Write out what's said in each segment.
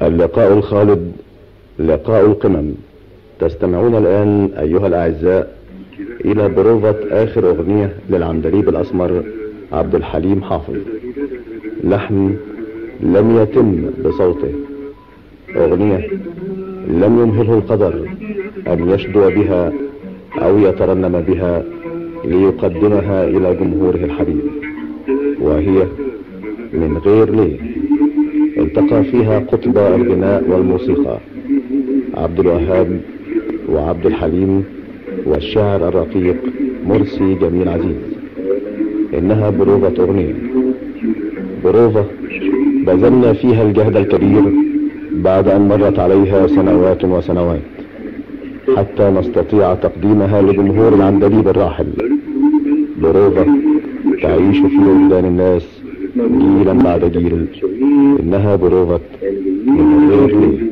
اللقاء الخالد لقاء القمم تستمعون الآن أيها الأعزاء إلى بروفة آخر أغنية للعندليب الأسمر عبد الحليم حافظ لحن لم يتم بصوته أغنية لم يمهله القدر أن يشدو بها أو يترنم بها ليقدمها إلى جمهوره الحبيب وهي من غير ليه التقى فيها قطب الغناء والموسيقى عبد الوهاب وعبد الحليم والشاعر الرقيق مرسي جميل عزيز إنها بروفة أغنية بروفة بذلنا فيها الجهد الكبير بعد أن مرت عليها سنوات وسنوات حتى نستطيع تقديمها لجمهور العندليب الراحل بروفة تعيش في وجدان الناس جيلا بعد جيل إنها بروفة من غير ليه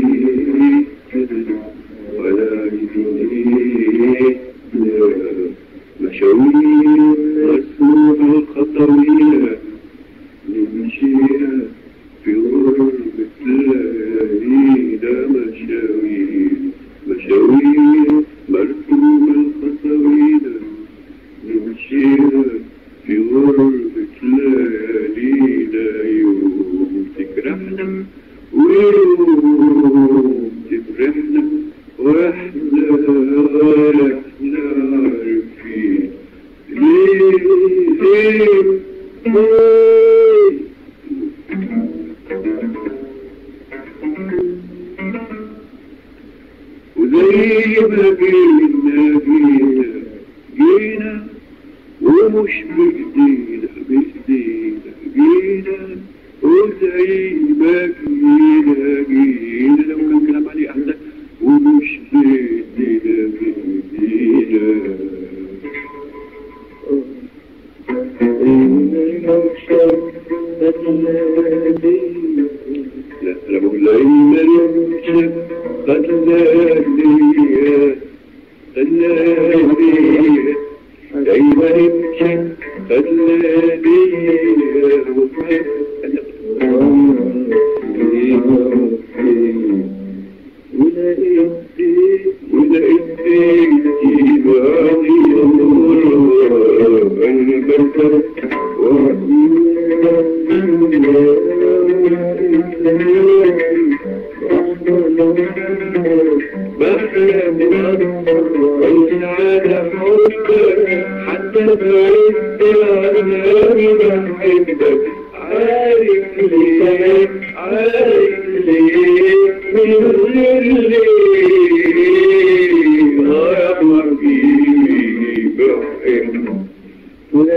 مشاوير مسموع الخطوية نمشيها في غربة ليالينا مشاوير مشاوير مرسوم الخطوية نمشيها في غربة ليالينا يوم تجرحنا ويوم تفرحنا واحنا ولا احنا عارفين ليه ليه ليه وزي ما جينا جينا جينا ومش بإيدينا بإيدينا جينا وزي ما جينا جينا لو كان كلام علي أحسن ومش بإيدينا بإيدينا لا أنا بقول دايما يمشي خلاني خلاني دايما يمشي خلاني ولقيت بعدي البركة بحلم أكثر على حبك حتى بعدت عنك بحبك عارف ليه عارف ليه من غير ليه آه يا حبيبي بحبك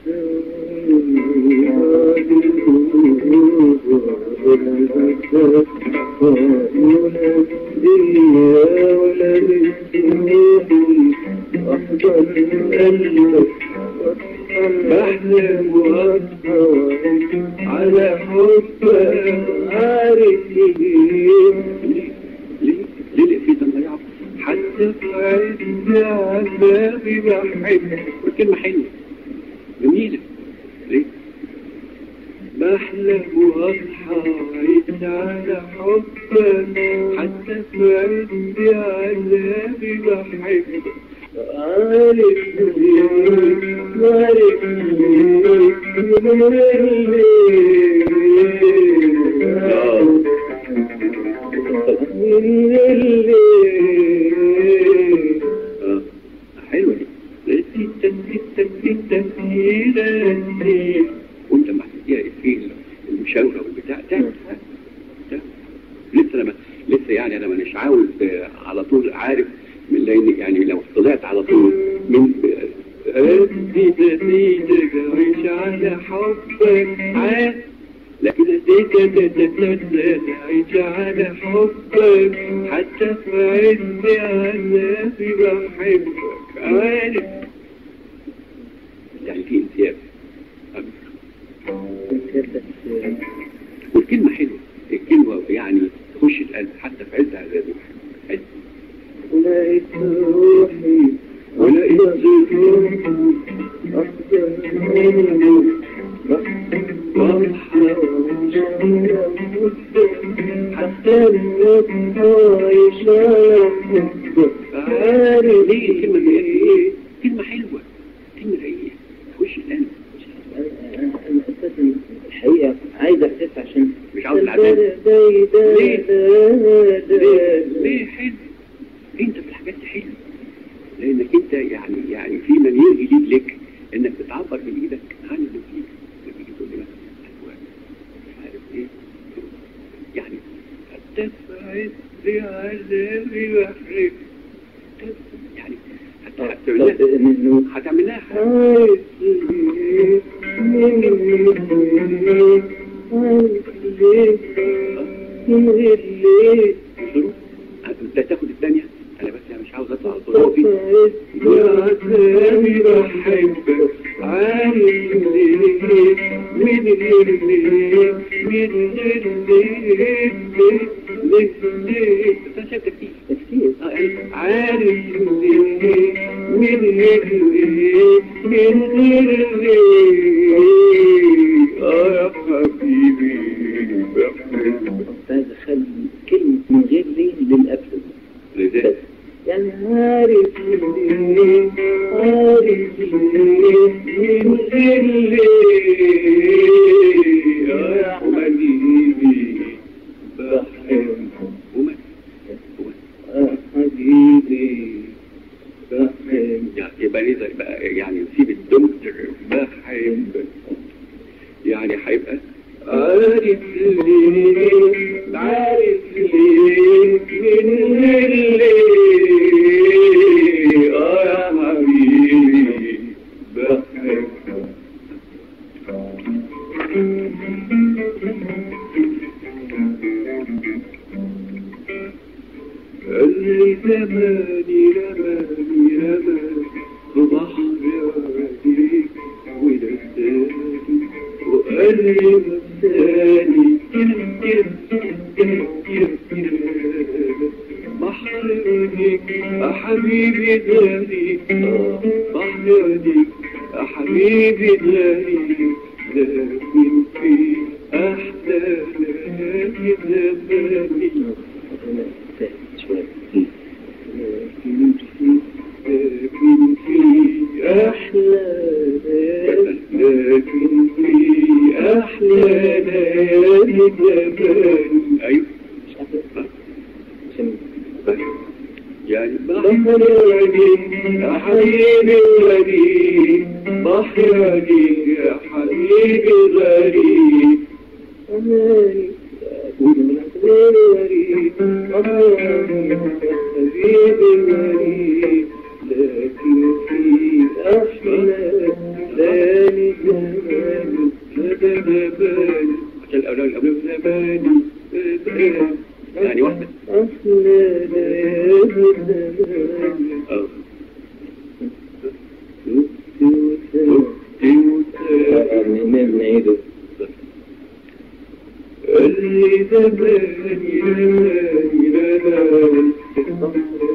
بحلم واسهر على حبك عارف ليه ليه ليه في تضيع حتى في عز عذابي بحبك والكلمة حلوة جميلة ليه؟ بحلم واصحى عيد على حبك حتى في عز عذابي بحبك عارف ليه عارف ليه ليه حلوة دي وانت ما هتديها افيه المشاوره والبتاع ده ده لسه انا لسه يعني انا مش عاوز على طول عارف من لان يعني لو طلعت على طول من ادي نتيجة عيش على حبك عاد لكن اديك عيش على حبك حتى في عز عذابي بحبك عارف يعني في انتياب والكلمة حلوة الكلمة يعني تخش القلب حتى في عز عذابي حلو ولقيت روحي ولقيت روحي أحسن مني واضحة حتى انك انت يعني يعني في مليون جديد لك انك بتعبر بايدك عن اللي فيك لما تيجي تقول لي مثلا أيوة، مش عارف ايه يعني هتدفع بعذابي وحرك يعني هت- هتعملها هتعملها حاجة. انت تاخد الثانية انا بس أنا مش عاوز اطلع على طول هو في بعذابي بحبك عارف ليه من غير ليه من غير ليه ليه ليه بس انا شايف تكتيك كتير آه، يعني عارف ليه من غير ليه من غير ليه اه يا حبيبي بحبك عايز اخلي كلمة من غير ليه للأبد لذلك يعني عارف ليه عارف ليه من غير ليه يا حبيبي بحبك وما آه، حبيبي بحب يعني يبقى ليه بقى يعني نسيب الدم بحبك يعني هيبقى عارف ليه عارف ليه من غير ليه اه يا حبيبي بحبك اللي زماني رماني رماني في بحر عديك ونساني وقال لي مساني بحر عينيك يا حبيبي غالي آه، بحر عينيك يا حبيبي غالي لكن في أحلى ليالي زماني أنا سهل شوية لكن في لكن في أحلى لكن في أحلى ليالي زمان أيوة مش عارف عشان يعني بحر عليك يا حبيبي غريب بحر عليك يا حبيبي غريب أماني أقول من غريب بحر عليك يا حبيبي غريب لكن في أحلى ليالي زمان زمان عشان الأولاد الأولاد زمان زمان يعني واحدة أحلى ليالي زمان اه نعيده اللي زماني زماني زماني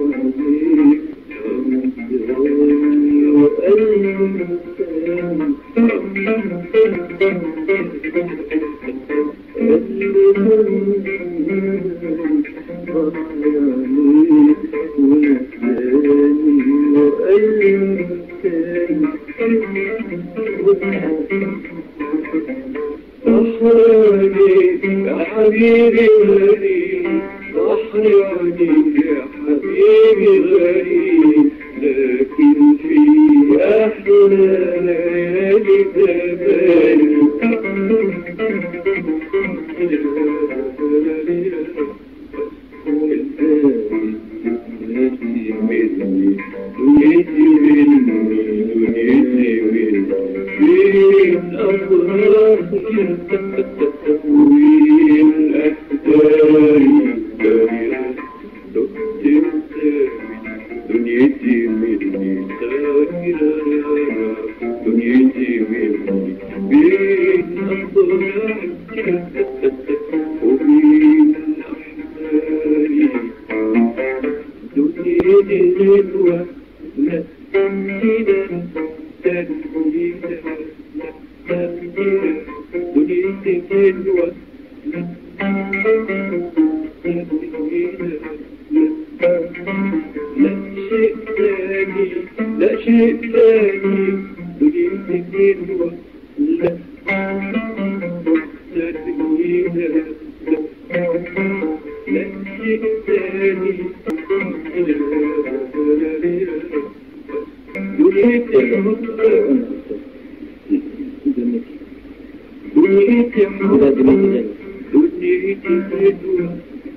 بحراني يا حبيبي غريب بحراني يا حبيبي غريب لكن في أحلى ليالي زمان دنيتي مني دنيتي مني فين أفراح وين أكتاري دايرة دنيتي مني دايرة دنيتي مني بين أفراح وبين أحلامي دنيتي حلوة لا تنسينا تنسينا لا تنسينا دنيتي حلوة لا تنسينا لا شيء ثاني لا شيء ثاني دنيتي حلوة لا تنسينا لا شيء ثاني دنيتي حبك دنيتي دنيتي لا حبك دنيتي دنيتي حلوة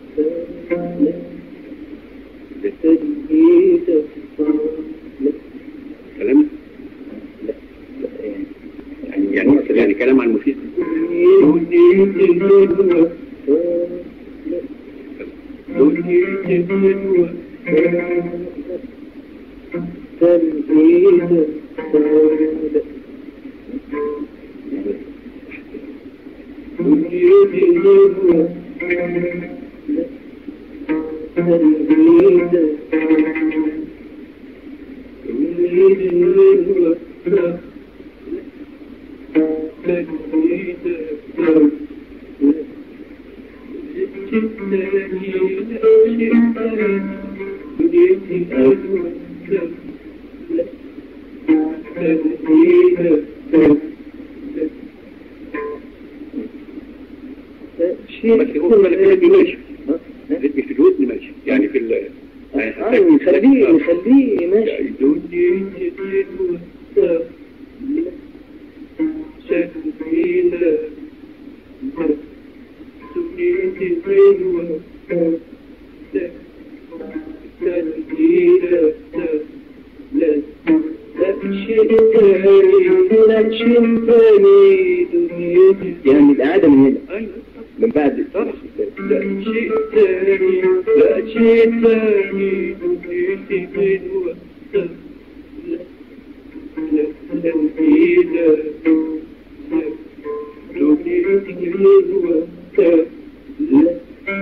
تنهيد لا كلام لا لا يعني يعني يعني يعني كلام عن الموسيقى دنيتي حلوة دنيتي حلوة تنهيد دنيتي حلوة تنهيد دنيتي حلوة دنيتي بس هو بالك الريتم ماشي الريتم في الودن ماشي يعني في ال اه نخليه نخليه ماشي يعني الإعادة من هنا ايوه من بعد صح لا شيء ثاني لا شيء ثاني دنيتي حلوة لا لا لا لا دنيتي حلوة لا لا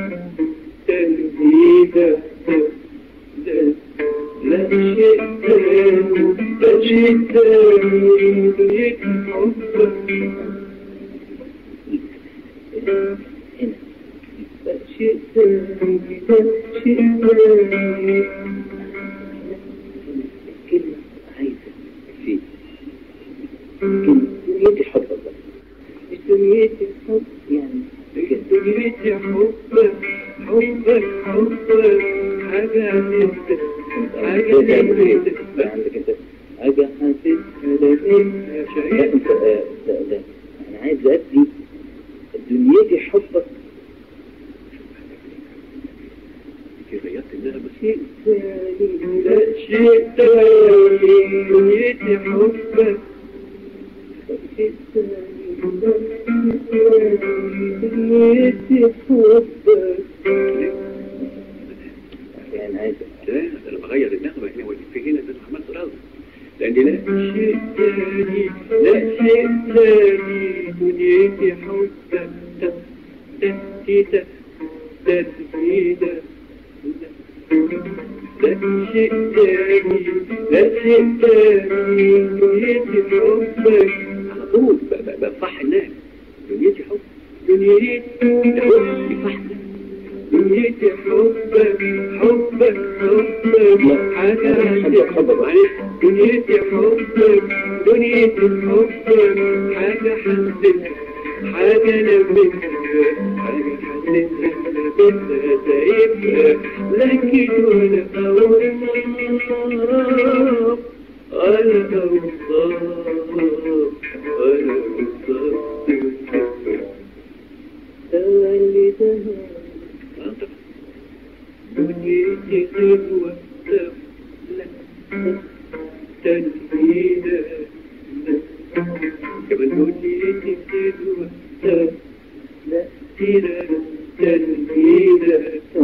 تنهيدة لا لا شيء ثاني لا شيء ثاني دنيتي حبك هنا شيء ثاني شيء ثاني كلمة عايزة في كلمة دنيتي حب الله مش دنيتي حب يعني دنيتي حبك حبك حبك حاجة عملت حاجة عملت عندك انت حاجة حاسسها لازمها يا لا شهيد انت آه، لا لا انا عايز ادي دنيتي حبك غيرت النغمة شيء ثاني لا شيء تاني دنيتي حبك شيء ثاني دنيتي حبك يعني عايز لا ده انا بغير النغمة هنا في هنا ده انا عملت رغم لأن لا شيء تاني لا شيء تاني دنيتي حبك تنتيتا تنتيتا لا شيء تاني لا شيء تاني دنيتي حبك على طول ب- ب- بفح الناس دنيتي حب دنيتي حب بفح دنيتي حبك حبك حبك حاجة عندك معلش دنيتي حبك دنيتي حبك حاجة حسيتها حاجة لمستها حاجة حسيتها لمستها سايبها لكن ولا أوصاف أنا أوصاف أنا أوصاف تولدها دنيتي حلوة لا تنهينا كمان دنيتي حلوة لا تينا تنهينا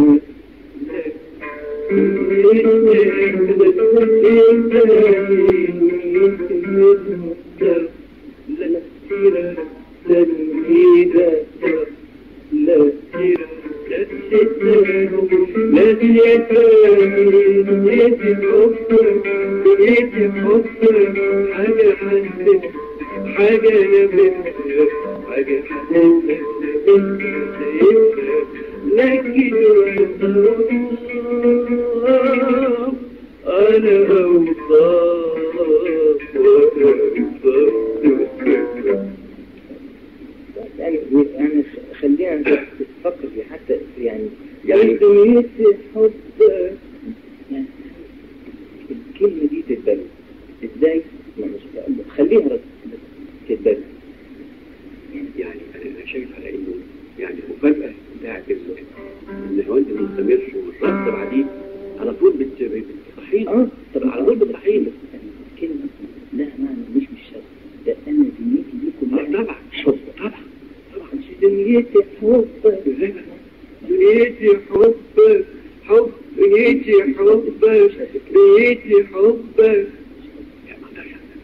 لا تينا تنهينا لا تينا لا حاجة حسيت حاجة لمست حاجة حسيت لكن أنا أوصاف يعني يعني خلينا نفكر في حتى يعني يعني يعني دنيتي حبك يعني الكلمة دي تتبنى ازاي؟ ما مش خليها بس بس كده يعني انا انا شايف على انه يعني المفاجاه بتاعت ال- النهاوند المستمر والرقص بعديه على طول بت- بت- بتصحينا اه طب على طول بتصحينا كلمة لها معنى مش مش شرط ده انا دنيتي دي آه، كلها طبعا حب طبعا طبعا مش دنيتي حب ازاي بقى؟ دنيتي حبك حب دنيتي حبك دنيتي حبك يا ما أقدرش أعمل.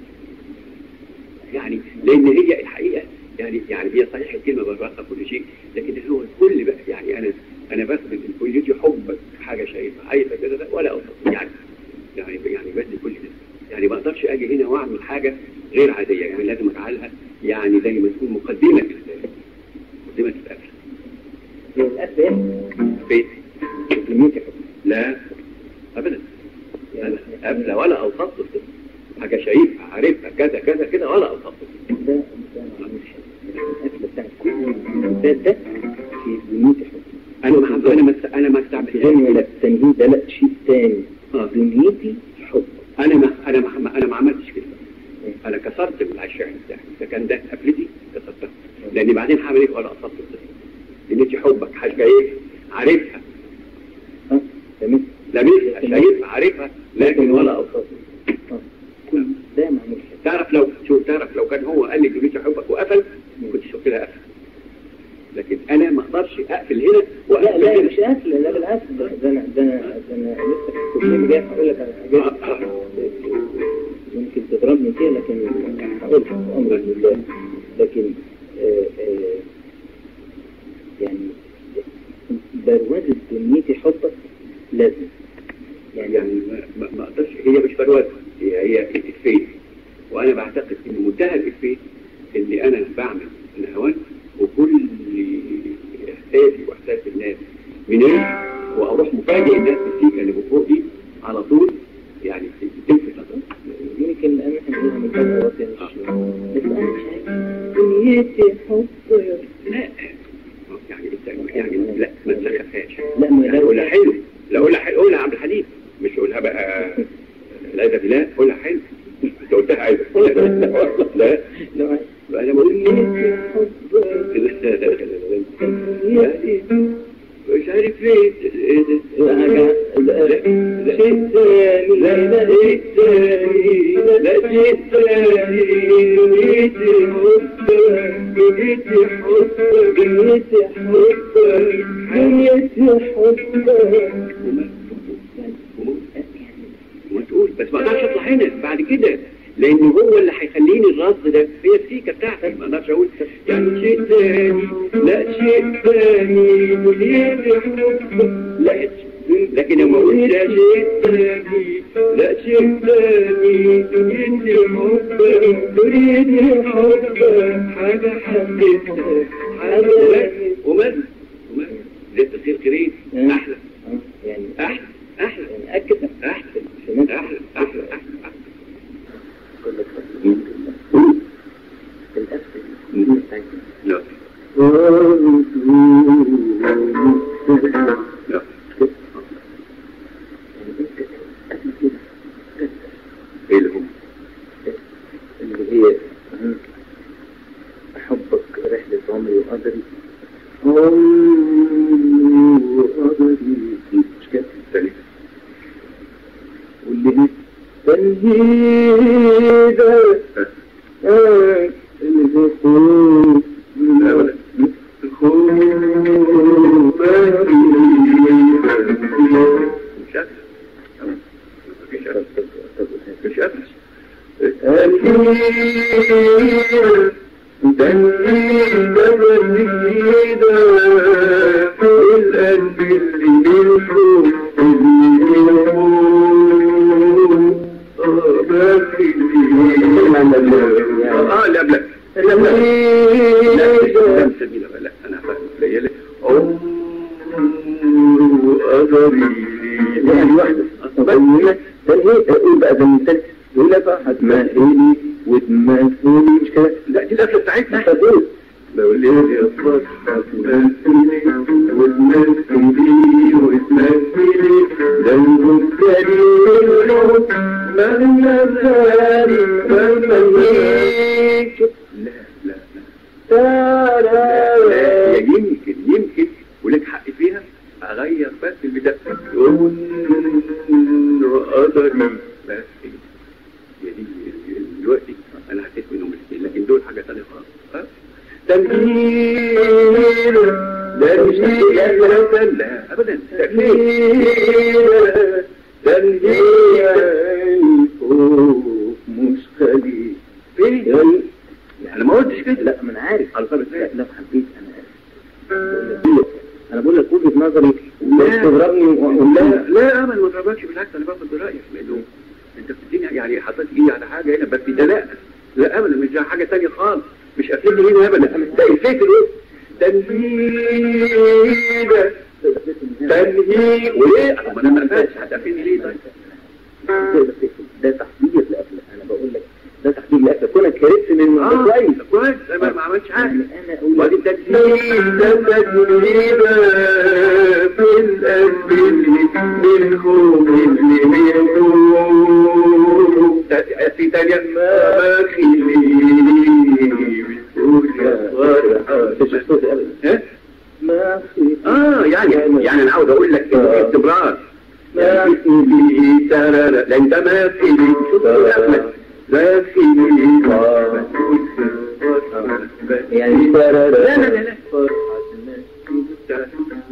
يعني لان هي الحقيقه يعني يعني هي صحيح الكلمه بالرقه كل شيء لكن هو الكل بقى يعني انا انا باخد الكليتي حبك حاجه شايفها عايزه كده لا ولا أوصف يعني يعني يعني بدي كل ده يعني ما اقدرش اجي هنا واعمل حاجه غير عاديه يعني لازم اجعلها يعني زي ما تكون مقدمه لل- مقدمه الاكل هي الأب إيه؟ فين؟ دنيتي حب لا ابدا لا ابدا ولا اوصفت كده حاجه شايفها عارفها كذا كذا كده ولا اوصفت ده ده ما عملش الأكل بتاع كل ده ده في دنيتي حب انا ما انا ما انا ما استعملتهاش ثاني لا كده التنهيد ده لا شيء ثاني آه. دنيتي حب انا ما انا ما انا ما عملتش كده انا كسرت الشعر بتاعي اذا كان ده قفلتي كسرتها لان بعدين هعمل ايه ولا قصرت القصه ان انت حبك حاجه ايه عارفها ها تمام لامسها شايفها عارفها لكن ولا اوصفها آه. كل ده معمول كده تعرف لو شو تعرف لو كان هو قال لي دلوقتي حبك وقفل كنت شفت لها قفل لكن انا ما اقدرش اقفل هنا لا واقفل لا هنا مش قافل لا بالعكس ده ده انا ده انا ده انا لسه في الكليه جاي هقول لك على حاجات ممكن تضربني فيها لكن هقول امر لله لكن آه آه يعني بروازة دنيتي حبك لازم يعني يعني ما- ما ما اقدرش هي مش برواز هي هي الافيه وانا بعتقد ان منتهى الافيه اني انا بعمل نهوان وكل احساسي واحساس الناس من ايه واروح مفاجئ الناس بالسيكه اللي من فوق دي على طول يعني تلفت نظرهم يمكن لان احنا بنقولها من فتره واطيه مش بس انا مش عارف دنيتي حبك لا يعني انت يعني لا ما تسخفهاش لا ما يعني قولها حلو لا قولها حلو قولها عبد الحليم مش قولها بقى العياذ بالله قولها حلو انت قلتها عايز لا لا انا بقول دنيتي حبك مش عارف ليه ايه ده شيء ثاني لا لا شيء ثاني لا شيء ثاني دنيتي حبك دنيتي حبك دنيتي حبك دنيتي حبك وما تقول بس ما اقدرش اطلع هنا بعد كده لان هو اللي هيخليني الرصد ده هي السيكه بتاعتي ما اقدرش اقول يعني شيء ثاني لا شيء ثاني دنيتي حبك لا لكن لما اقول لا شيء ثاني لا شيء ثاني دنيتي حبك دنيتي حبك حاجه حبيتها حاجه ومال ومال زي تصير قريب احلى آه، يعني احلى احلى يعني اكد احلى في نفس احلى احلى احلى كل التفصيل الأسفل بتاعتنا لا لا يعني انت قبل كده ايه اللي هم اللي هي أحبك رحلة عمري وقدري عمري وقدري مش كده تاني واللي هي تنهيدة آه، اللي هي خوف لا ولا خوف مش قادر مفيش طب قادر طب طب مش قادر القلب اللي بالحب اه لا لا لا لا لا سبيل لا انا فاهم قليله يعني واحدة أصلا تنهي أقول بقى زي مثال يقول لك بقى هتمهلي وتمثلي مش كده لا دي القفله بتاعتنا تقول لو ليه يصبح تمثلي وتمثلي وتمثلي ده المبتلي بالحب مهما الثاني والمليك لا لا لا لا يمكن يمكن ولك حق فيها اغير بس البدايه يقول قدري بس هي دي دلوقتي انا حسيت منهم الاثنين لكن دول حاجه ثانيه خالص ها؟ تنهير لا مش لا لا لا ابدا تنهير تنهير خوف مش خليل فين؟ انا ما قلتش كده لا ما انا عارف على طرف لا لو حبيت انا عارف انا بقول لك وجهه نظري لا. تستغربني وأقول لا لها لا ابدا ما تضربكش بالعكس انا باخد برايك لانه انت بتديني يعني حطيت ايدي على حاجه هنا بس ده لا لا ابدا مش ده حاجه ثانيه خالص مش قافلني هنا ابدا ده الفكر ايه؟ تنهيد تنهيد وايه؟ طب انا ما فاهمش هتقفلني ليه طيب؟ تقدر تقفل. ده تحضير لقفله انا بقول لك ده تحضير لقفله كونك هربت من ده اه كويس كويس انا ما عملتش حاجه يعني انا اقول وادي لك التنهيد ده تنهيد في القلب من خوف اللي من خوف في تانية ما خلي بتقول يا فرحة مش صوتي ابدا ها؟ ما في اه يعني يعني انا عاوز اقول لك إنه في استمرار ما في ترى لان ده ما في شوف يا احمد ما في يعني لا لا لا لا فرحة الناس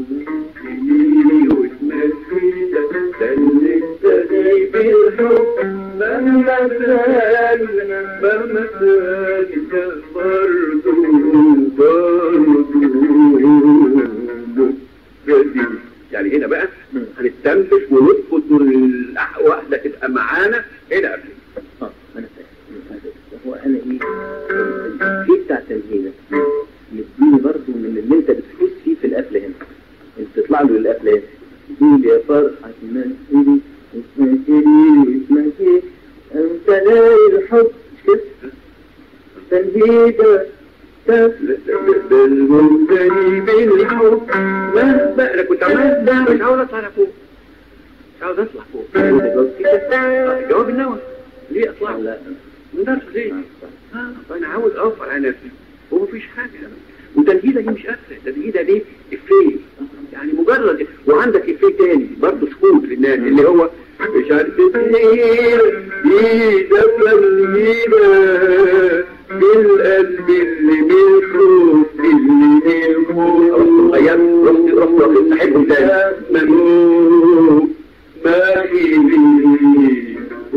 يعني هنا بقى هنستنفش ونسكت واحدة تبقى معانا هنا قبل اه انا فاهم هو انا ايه الفي بتاع التنهيده يديني برضه من اللي انت بتحس فيه في القفله هنا انت تطلع له للقفله هنا قول يا فرحة الناس اسمها ايه اسمها ايه انت لاقي الحب مش كده تنهيده بالمنتهي بالحب ما بقى انا كنت عمال ده مش عاوز اطلع فوق مش عاوز اطلع فوق جواب النوى ليه اطلع لا من درس ليه؟ اه انا عاوز اوفر على نفسي هو مفيش حاجه وتنهيده دي مش قفله تنهيده دي افيه يعني مجرد وعندك افيه تاني برضه سكوت للناس اللي هو مش عارف كتير يدفى الهيبة بالقلب اللي بالخوف اللي بالخوف غيرت رحت رحت رحت صاحبهم تاني ممنوع ما في لي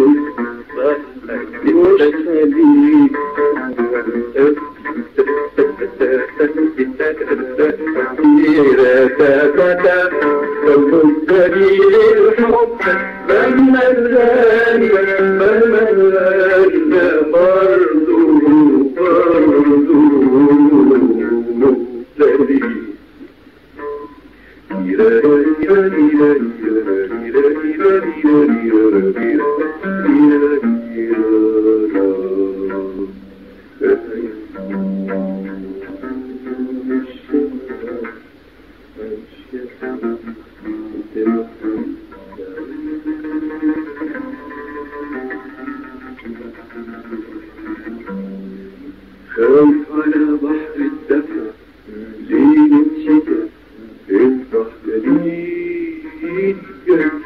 خايف على بحر الدفا ليلة شتا افتح جديد جديد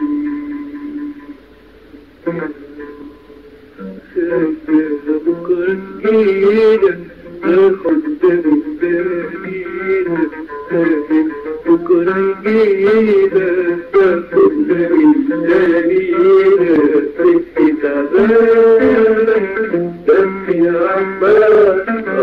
خايف بكرة جديدة تاخد من بالينا خايف بكرة جديدة تاخد من بالينا سكة تعبانة دمي عمال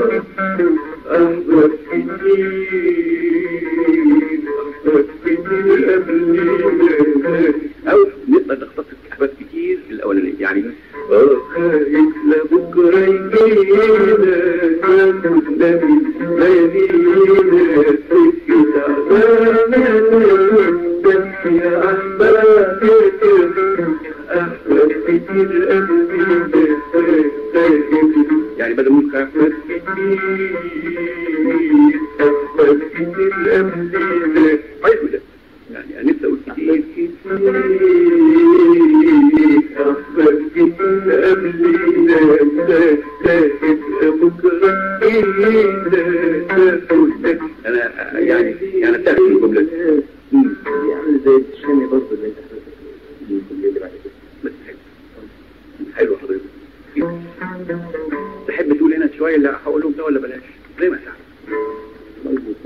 أحبك كتير أحبك كتير قبل أو نقدر نختصر أحباب كتير في الأولانية يعني خايف لبكرة يجينا تاخد دمي ليلة سكة تعبانة دمي عمال أحبك كتير قبل يعني بدل ممكن أحبك كتير أحبك كتير قبل عايز ده يعني أنا نفسي أقول كتير أحبك كتير قبل الليلة لا لا تبقى بكرة إلا تقول أنا يعني يعني بتعرف الجملة دي مم. دي عامله زي الشامي برضه اللي انت حضرتك دي كل اللي بعد كده بس حلو حلو حضرتك تحب تقول هنا شوية اللي هقولهم ده ولا بلاش زي ما تعرف مظبوط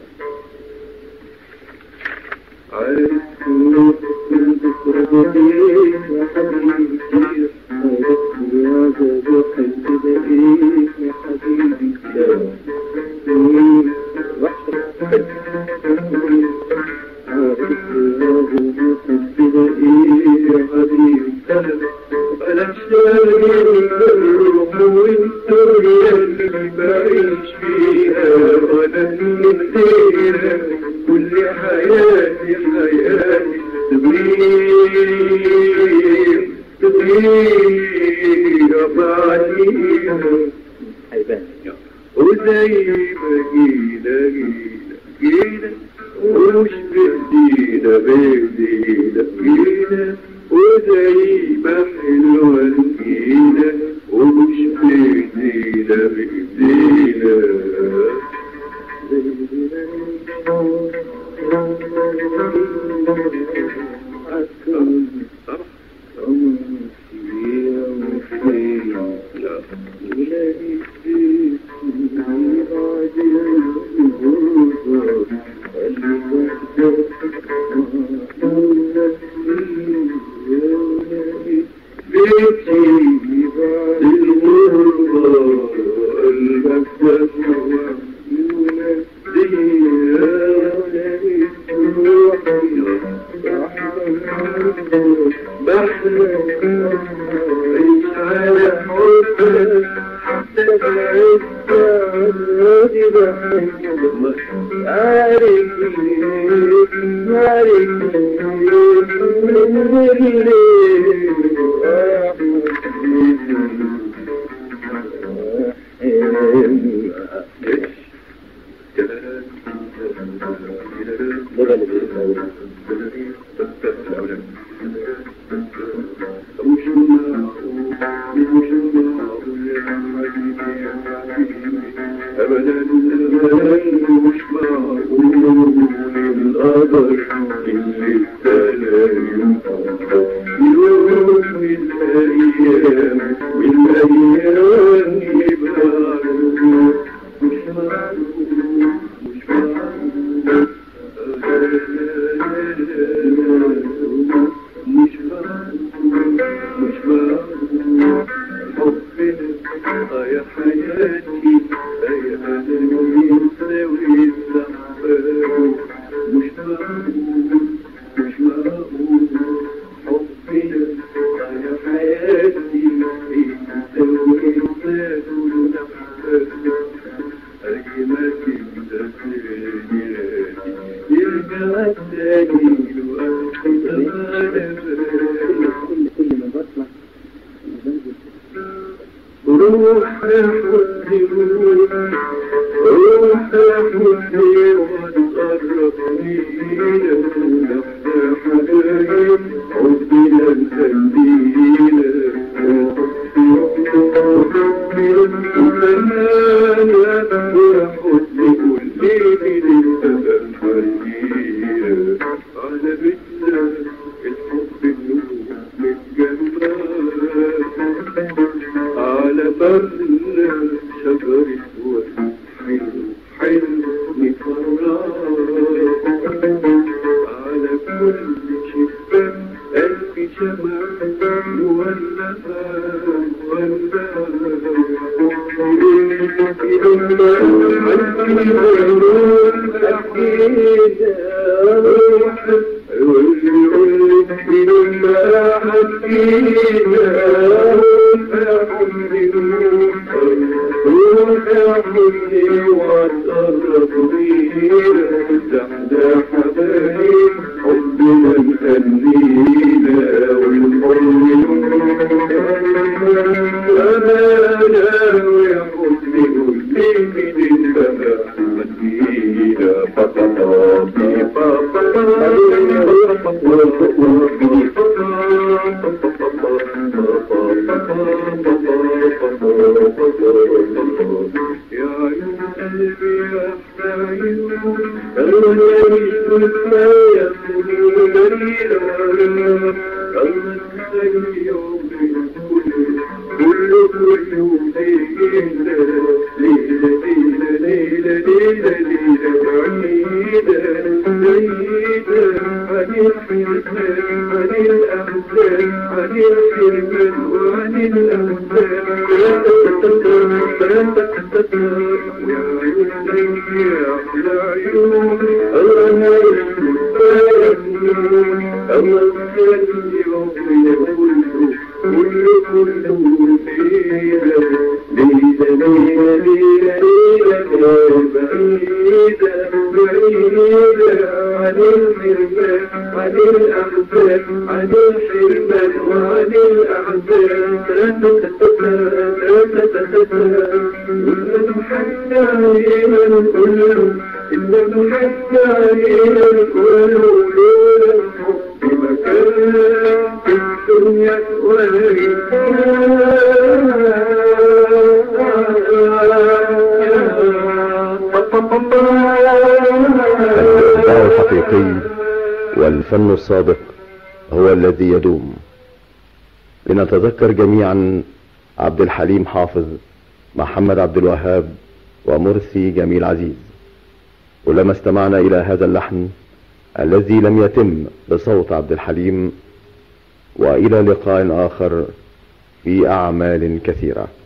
عارف بكرة ليك يا حبيبي كتير يا بابا حلت بقيت يا حبيبي كتير أنا شايل الروح والدنيا اللي بعيش فيها وأنا من غيرك كل حياتي حياتي تغيب تغيب بعديها هيبان وزي ما جينا جينا جينا ومش بإيدينا بإيدينا جينا وزي ما حلوة جينا ومش بإيدينا بإيدينا صح؟ لا بيتي الغربة المكتبة بحلم عيش على حبك حتى بعيد عني بحبك عارف عارف من ده اللي بيقول مش معقول مش معقول يا حبيبي يا حبيبي أبدا أبدا مش معقول القدر اللي ابتلى يوم من الأيام والأيام يبقى مش معقول مش معقول مش مش حبنا يا حياتي يا قلبي يساوي الزحمة مش معقول مش معقول حبنا يا حياتي يساوي الزحمة أي ما تبدأ يرجع تاني كل كل ما بطلع بنزل روح يا حبي روح يا حبي وتقرب لينا يا حبايب حبنا نخلينا يا حبي كل من الأمل حرينا على بيتنا الحب النور من جنبك على برنا شجر ورد حلو حلو مفرح على كل شباك ألف شمع مولع حبنا نخلينا أمانا ويا حبي قولي من السماء مدينة بابا يا عيون قلبي يا حبايب الله يعيش ما يكون دليلا الله يخلي يوم كل كل يوم ليلة ليلة ليلة ليلة ليلة بعيدة بعيدة عن الحزن عن الأحزان عن الحرمان وعن الأحزان يا عيوني يا أحلى عيون الله يحبك الله يخلي يوم كل كل كل ليلة ليلة ليلة ليلة ليلة بعيدة بعيدة عن الحرمان عن الأحزان عن الحرمان وعن الأحزان إنه حتى إلى الكل إنه حتى إلى الكل لولا الحب مكان في الدنيا الإبداع الحقيقي والفن الصادق هو الذي يدوم لنتذكر جميعا عبد الحليم حافظ محمد عبد الوهاب ومرسي جميل عزيز ولما استمعنا إلى هذا اللحن الذي لم يتم بصوت عبد الحليم وإلى لقاء آخر في أعمال كثيرة